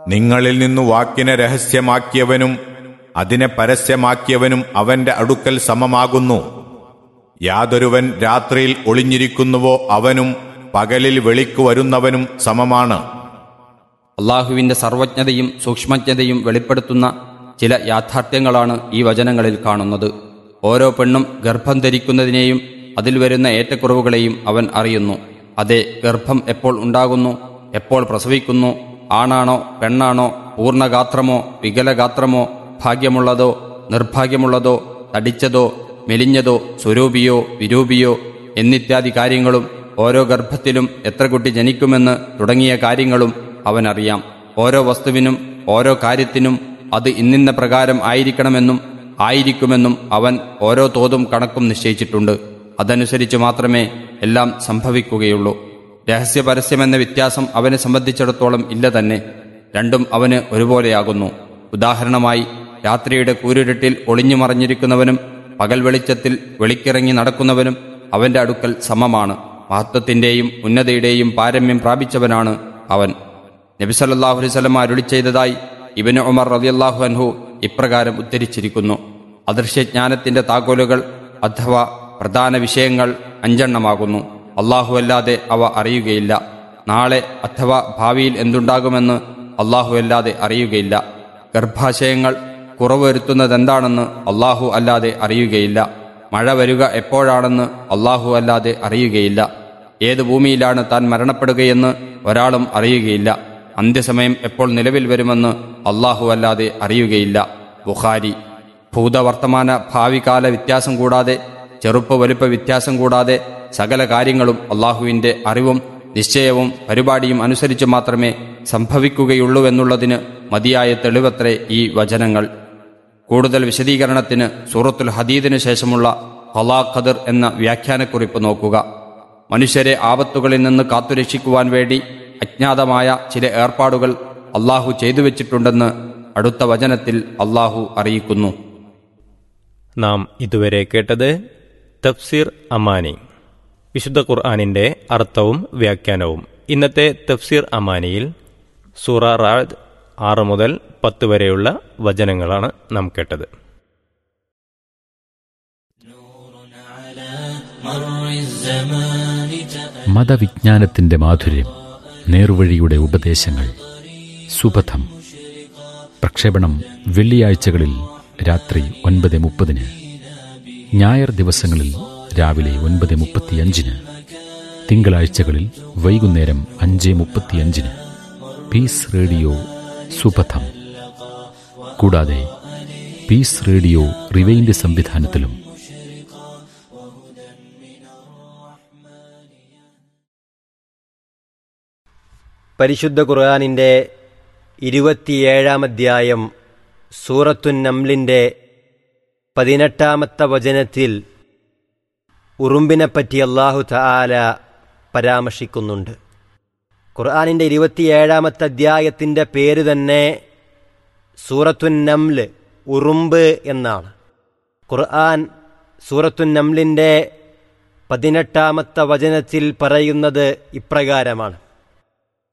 നിങ്ങളിൽ നിന്നു വാക്കിനെ രഹസ്യമാക്കിയവനും അതിനെ പരസ്യമാക്കിയവനും അവന്റെ അടുക്കൽ സമമാകുന്നു യാതൊരുവൻ രാത്രിയിൽ ഒളിഞ്ഞിരിക്കുന്നുവോ അവനും പകലിൽ വെളിക്കു വരുന്നവനും സമമാണ് അള്ളാഹുവിന്റെ സർവജ്ഞതയും സൂക്ഷ്മജ്ഞതയും വെളിപ്പെടുത്തുന്ന ചില യാഥാർത്ഥ്യങ്ങളാണ് ഈ വചനങ്ങളിൽ കാണുന്നത് ഓരോ പെണ്ണും ഗർഭം ധരിക്കുന്നതിനെയും അതിൽ വരുന്ന ഏറ്റക്കുറവുകളെയും അവൻ അറിയുന്നു അതെ ഗർഭം എപ്പോൾ ഉണ്ടാകുന്നു എപ്പോൾ പ്രസവിക്കുന്നു ആണാണോ പെണ്ണാണോ പൂർണ്ണഗാത്രമോ വികലഗാത്രമോ ഭാഗ്യമുള്ളതോ നിർഭാഗ്യമുള്ളതോ തടിച്ചതോ മെലിഞ്ഞതോ സ്വരൂപിയോ വിരൂപിയോ എന്നിത്യാദി കാര്യങ്ങളും ഓരോ ഗർഭത്തിലും എത്ര കുട്ടി ജനിക്കുമെന്ന് തുടങ്ങിയ കാര്യങ്ങളും അവനറിയാം ഓരോ വസ്തുവിനും ഓരോ കാര്യത്തിനും അത് ഇന്നിന്ന പ്രകാരം ആയിരിക്കണമെന്നും ആയിരിക്കുമെന്നും അവൻ ഓരോ തോതും കണക്കും നിശ്ചയിച്ചിട്ടുണ്ട് അതനുസരിച്ച് മാത്രമേ എല്ലാം സംഭവിക്കുകയുള്ളൂ രഹസ്യ പരസ്യമെന്ന വ്യത്യാസം അവനെ സംബന്ധിച്ചിടത്തോളം ഇല്ല തന്നെ രണ്ടും അവന് ഒരുപോലെയാകുന്നു ഉദാഹരണമായി രാത്രിയുടെ കൂരിരുട്ടിൽ ഒളിഞ്ഞു മറഞ്ഞിരിക്കുന്നവനും പകൽ വെളിച്ചത്തിൽ വെളിക്കിറങ്ങി നടക്കുന്നവനും അവന്റെ അടുക്കൽ സമമാണ് മഹത്വത്തിന്റെയും ഉന്നതയുടെയും പാരമ്യം പ്രാപിച്ചവനാണ് അവൻ നബിസല്ലാഹു അലൈവല്ലം അരുളി ചെയ്തതായി ഇബന് ഉമർ റളിയല്ലാഹു അൻഹു ഇപ്രകാരം ഉദ്ധരിച്ചിരിക്കുന്നു അദൃശ്യജ്ഞാനത്തിന്റെ താക്കോലുകൾ അഥവാ പ്രധാന വിഷയങ്ങൾ അഞ്ചെണ്ണമാകുന്നു അള്ളാഹു അല്ലാതെ അവ അറിയുകയില്ല നാളെ അഥവാ ഭാവിയിൽ എന്തുണ്ടാകുമെന്ന് അള്ളാഹു അല്ലാതെ അറിയുകയില്ല ഗർഭാശയങ്ങൾ കുറവ് വരുത്തുന്നതെന്താണെന്ന് അള്ളാഹു അല്ലാതെ അറിയുകയില്ല മഴ വരിക എപ്പോഴാണെന്ന് അള്ളാഹു അല്ലാതെ അറിയുകയില്ല ഏത് ഭൂമിയിലാണ് താൻ മരണപ്പെടുകയെന്ന് ഒരാളും അറിയുകയില്ല അന്ത്യസമയം എപ്പോൾ നിലവിൽ വരുമെന്ന് അള്ളാഹു അല്ലാതെ അറിയുകയില്ല ബുഖാരി ഭൂതവർത്തമാന ഭാവികാല വ്യത്യാസം കൂടാതെ ചെറുപ്പ വലുപ്പ വ്യത്യാസം കൂടാതെ സകല കാര്യങ്ങളും അള്ളാഹുവിന്റെ അറിവും നിശ്ചയവും പരിപാടിയും അനുസരിച്ച് മാത്രമേ സംഭവിക്കുകയുള്ളൂവെന്നുള്ളതിന് മതിയായ തെളിവത്രേ ഈ വചനങ്ങൾ കൂടുതൽ വിശദീകരണത്തിന് സൂറത്തുൽ ഹദീദിനു ശേഷമുള്ള ഹലാ ഖദർ എന്ന വ്യാഖ്യാനക്കുറിപ്പ് നോക്കുക മനുഷ്യരെ ആപത്തുകളിൽ നിന്ന് കാത്തുരക്ഷിക്കുവാൻ വേണ്ടി അജ്ഞാതമായ ചില ഏർപ്പാടുകൾ അള്ളാഹു ചെയ്തു വെച്ചിട്ടുണ്ടെന്ന് അടുത്ത വചനത്തിൽ അള്ളാഹു അറിയിക്കുന്നു നാം ഇതുവരെ കേട്ടത് തഫ്സീർ അമാനി വിശുദ്ധ ഖുർആാനിന്റെ അർത്ഥവും വ്യാഖ്യാനവും ഇന്നത്തെ തഫ്സീർ അമാനിയിൽ സൂറ റാദ് ആറ് മുതൽ പത്ത് വരെയുള്ള വചനങ്ങളാണ് നാം കേട്ടത് മതവിജ്ഞാനത്തിന്റെ മാധുര്യം നേർവഴിയുടെ ഉപദേശങ്ങൾ സുപഥം പ്രക്ഷേപണം വെള്ളിയാഴ്ചകളിൽ രാത്രി ഒൻപത് മുപ്പതിന് ഞായർ ദിവസങ്ങളിൽ രാവിലെ ഒൻപത് മുപ്പത്തിയഞ്ചിന് തിങ്കളാഴ്ചകളിൽ വൈകുന്നേരം അഞ്ച് മുപ്പത്തിയഞ്ചിന് പീസ് റേഡിയോ സുപഥം കൂടാതെ പീസ് റേഡിയോ റിവൈൻഡ് സംവിധാനത്തിലും പരിശുദ്ധ ഖുർആാനിൻ്റെ ഇരുപത്തിയേഴാം അധ്യായം സൂറത്തുൻ നംലിൻ്റെ പതിനെട്ടാമത്തെ വചനത്തിൽ ഉറുമ്പിനെപ്പറ്റി അള്ളാഹു തആല പരാമർശിക്കുന്നുണ്ട് ഖുർആാനിൻ്റെ ഇരുപത്തിയേഴാമത്തെ അധ്യായത്തിൻ്റെ പേര് തന്നെ സൂറത്തുൻ നംല് ഉറുമ്പ് എന്നാണ് ഖുർആൻ സൂറത്തുൻ നംലിൻ്റെ പതിനെട്ടാമത്തെ വചനത്തിൽ പറയുന്നത് ഇപ്രകാരമാണ്